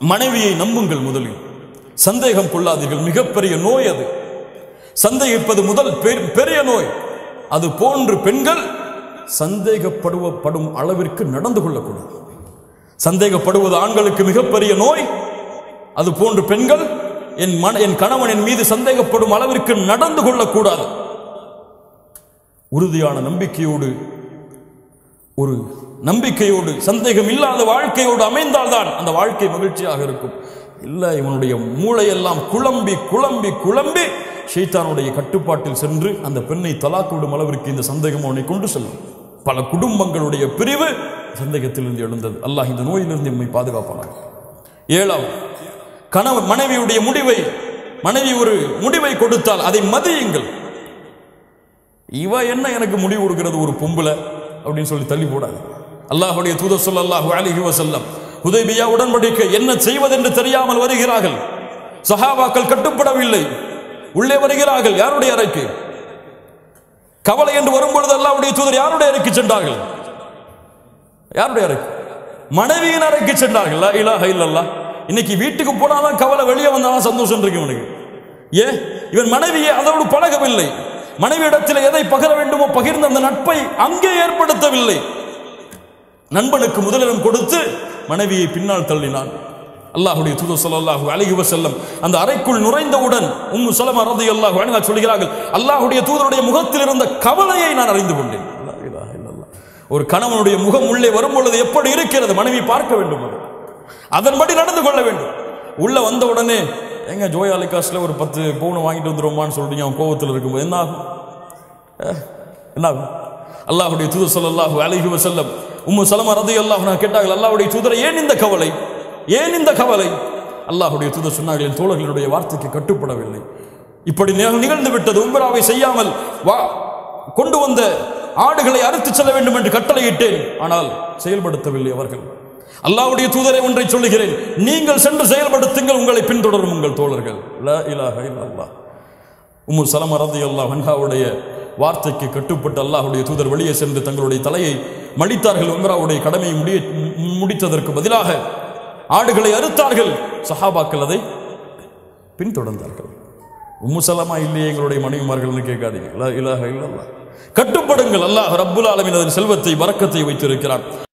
மனைவியை நம்புங்கள் முதலில் சந்தேகம் கொள்ளாதீர்கள் மிகப்பெரிய நோய் அது சந்தேகிப்பது முதல் பெ- பெரிய நோய் அது போன்று பெண்கள் சந்தேகப்படுவப்படும் அளவிற்கு நடந்து கொள்ளக்கூடாது சந்தேகப்படுவது ஆண்களுக்கு மிகப்பெரிய நோய் அது போன்று பெண்கள் என் மன என் கணவன் என் மீது சந்தேகப்படும் அளவிற்கு நடந்து கொள்ளக்கூடாது உறுதியான நம்பிக்கையோடு ஒரு நம்பிக்கையோடு சந்தேகம் இல்லாத வாழ்க்கையோடு அமைந்தால்தான் அந்த வாழ்க்கை மகிழ்ச்சியாக இருக்கும் இல்லை இவனுடைய மூளையெல்லாம் குழம்பி குழம்பி குழம்பி ஷைத்தானுடைய கட்டுப்பாட்டில் சென்று அந்த பெண்ணை தலாக்கு விடும் அளவிற்கு இந்த சந்தேகம் அவனை கொண்டு செல்லும் பல குடும்பங்களுடைய பிரிவு சந்தேகத்திலிருந்து எழுந்தது அல்லாஹ் இந்த நோயிலிருந்து நம்மை பாதுகாப்பானார் ஏழாம் கணவன் மனைவியுடைய முடிவை மனைவி ஒரு முடிவை கொடுத்தால் அதை மதியுங்கள் இவ என்ன எனக்கு முடிவு கொடுக்கிறது ஒரு பொம்பளை அப்படின்னு சொல்லி தள்ளி போடாது அல்லாஹ்வுடைய தூதர் ஸல்லல்லாஹு அலைஹி வஸல்லம் ஹுதைபியா உடன்படிக்கை என்ன செய்வதென்று தெரியாமல் வருகிறார்கள் சஹாபாக்கள் கட்டுப்படவில்லை உள்ளே வருகிறார்கள் யாருடைய அறைக்கு கவலை என்று வரும்பொழுது அல்லாஹ்வுடைய தூதர் யாருடைய அறைக்கு சென்றார்கள் யாருடைய அறைக்கு மனைவியின் அறைக்கு சென்றார்கள் லா இலாஹ இல்லல்லாஹ் இன்னைக்கு வீட்டுக்கு போனாதான் கவலை வெளியே வந்தாதான் சந்தோஷம் இருக்கு இவனுக்கு ஏன் இவன் மனைவியை அதோடு பழகவில்லை மனைவி இடத்தில் எதை பகிர வேண்டுமோ பகிர்ந்த அந்த நட்பை அங்கே ஏற்படுத்தவில்லை நண்பனுக்கு முதலிடம் கொடுத்து மனைவியை பின்னால் தள்ளினான் அல்லாஹ்வுடைய தூதர் ஸல்லல்லாஹு அலைஹி வஸல்லம் அந்த அறைக்குள் நுழைந்தவுடன் உம்மு சலமா ரலியல்லாஹு அன்ஹா சொல்கிறார்கள் அல்லாஹ்வுடைய தூதருடைய முகத்தில் இருந்த கவலையை நான் அறிந்து கொண்டேன் லா இலாஹ இல்லல்லாஹ். ஒரு கணவனுடைய முகம் உள்ளே வரும் பொழுது எப்படி இருக்கிறது மனைவி பார்க்க வேண்டும் அது அதன்படி நடந்து கொள்ள வேண்டும் உள்ள வந்த உடனே எங்க ஜோயாலி காசுல ஒரு பத்து பவுன் வாங்கிட்டு வந்துருமான்னு சொல்றீங்க அவன் கோவத்தில் இருக்கும்போது என்ன ஆகும் அஹ், என்ன ஆகும் அல்லாஹ்வுடைய தூதர் ஸல்லல்லாஹு அலைஹி வஸல்லம் உம்மு சலமா ரலியல்லாஹு அன்ஹா கேட்டார்கள் அல்லாஹ்வுடைய தூதரை ஏன் இந்த கவலை ஏன் இந்த கவலை அல்லாஹ்வுடைய தூதர் சொன்னார்கள் என் தோழர்களுடைய வார்த்தைக்கு கட்டுப்படவில்லை இப்படி நிக- நிகழ்ந்து விட்டது உம்ராவை செய்யாமல் வா கொண்டு வந்த ஆடுகளை அறுத்து செல்ல வேண்டும் என்று கட்டளையிட்டேன் ஆனால் செயல்படுத்தவில்லை அவர்கள் அல்லாஹ்வுடைய தூதரை ஒன்றை சொல்லுகிறேன் நீங்கள் சென்று செயல்படுத்துங்கள் உங்களை பின்தொடரும் உங்கள் தோழர்கள் லா இலாஹ இல்லல்லாஹ் உம்மு சலம ரலியல்லாஹு அன்ஹாவுடைய வார்த்தைக்கு கட்டுப்பட்டு அல்லாஹ்வுடைய தூதர் வெளியே சென்று தங்களுடைய தலையை மடித்தார்கள் உம்ராவுடைய கடமையை முடிய மு- முடித்ததற்கு பதிலாக ஆடுகளை அறுத்தார்கள் சஹாபாக்கள் அதை பின்தொடர்ந்தார்கள் உம்மு சலமா இல்லையே எங்களுடைய மனைவிமார்கள்னு கேட்காதீங்க லா இலாஹ இல்லல்லாஹ் கட்டுப்படுங்கள் அல்லாஹ் ரப்புல் ஆலமீன் அதன் செல்வத்தை வரக்கத்தை வைத்திருக்கிறான்